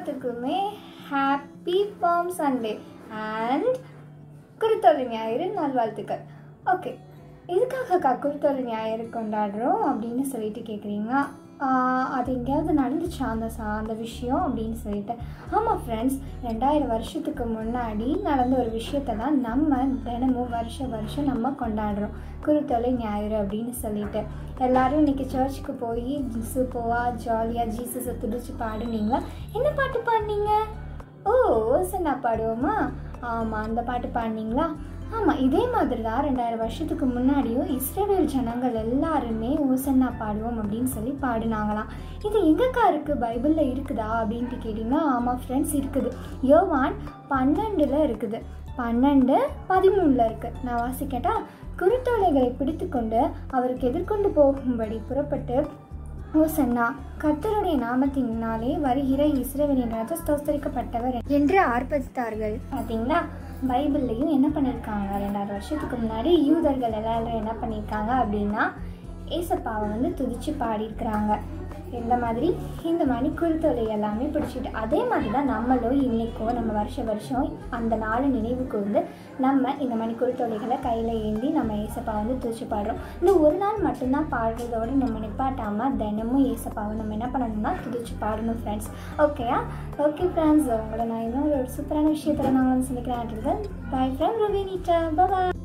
எல்லாத்துக்குமே happy palm Sunday and குருத்தொழு ஞாயிறு நல்வாழ்த்துக்கள் ஓகே எதுக்காக குருத்தொழு ஞாயிறு கொண்டாடுறோம் அப்படின்னு சொல்லிட்டு கேட்குறீங்க அது எங்கேயாவது நடந்துச்சா அந்த சா அந்த விஷயம் அப்படின்னு சொல்லிட்டு ஆமாம் ஃப்ரெண்ட்ஸ் ரெண்டாயிரம் வருஷத்துக்கு முன்னாடி நடந்த ஒரு விஷயத்தை தான் நம்ம தினமும் வருஷம் வருஷம் நம்ம கொண்டாடுறோம் குருத்தொலை ஞாயிறு அப்படின்னு சொல்லிட்டு எல்லாரும் இன்னைக்கு சர்ச்சுக்கு போய் சூப்பவா ஜாலியாக ஜீசஸை துடிச்சு பாடுனீங்களா என்ன பாட்டு பாடினீங்க ஓ ஓசனா பாடுவோமா ஆமாம் அந்த பாட்டு பாடினீங்களா ஆமாம் இதே மாதிரி தான் ரெண்டாயிரம் வருஷத்துக்கு முன்னாடியும் இஸ்ரேல் ஜனங்கள் எல்லாருமே ஓசன்னா பாடுவோம் அப்படின்னு சொல்லி பாடினாங்களாம் இது எங்கக்கா இருக்குது பைபிளில் இருக்குதா அப்படின்ட்டு கேட்டிங்கன்னா ஆமாம் ஃப்ரெண்ட்ஸ் இருக்குது யோவான் பன்னெண்டில் இருக்குது பன்னெண்டு பதிமூணில் இருக்குது நான் வாசிக்கட்டா குருத்தோலைகளை பிடித்துக்கொண்டு அவருக்கு எதிர்கொண்டு போகும்படி புறப்பட்டு ஓசன்னா கர்த்தருடைய நாமத்தினாலே வருகிற இஸ்ரேலின் ராஜா ஸ்தோத்தரிக்கப்பட்டவர் என்று ஆர்ப்பரித்தார்கள் பார்த்தீங்களா பைபிள்லையும் என்ன பண்ணியிருக்காங்க ரெண்டாயிரம் வருஷத்துக்கு முன்னாடி யூதர்கள் எல்லாரும் என்ன பண்ணியிருக்காங்க அப்படின்னா ஏசப்பாவை வந்து துதிச்சு பாடியிருக்கிறாங்க இந்த மாதிரி இந்த மாதிரி குருத்தொலை எல்லாமே பிடிச்சிட்டு அதே மாதிரி தான் நம்மளும் இன்றைக்கும் நம்ம வருஷ வருஷம் அந்த நாள் நினைவுக்கு வந்து நம்ம இந்த மாதிரி குருத்தொலைகளை கையில் ஏந்தி நம்ம ஏசப்பா வந்து துதிச்சு பாடுறோம் இந்த ஒரு நாள் மட்டும்தான் பாடுறதோடு நம்ம நிப்பாட்டாமல் தினமும் ஏசப்பாவை நம்ம என்ன பண்ணணும்னா துதிச்சு பாடணும் ஃப்ரெண்ட்ஸ் ஓகேயா ஓகே ஃப்ரெண்ட்ஸ் உங்களை நான் இன்னும் ஒரு சூப்பரான விஷயத்தில் நான் வந்து சந்திக்கிறேன் பாய் ஃப்ரெண்ட் ருவினிட்டா பாய்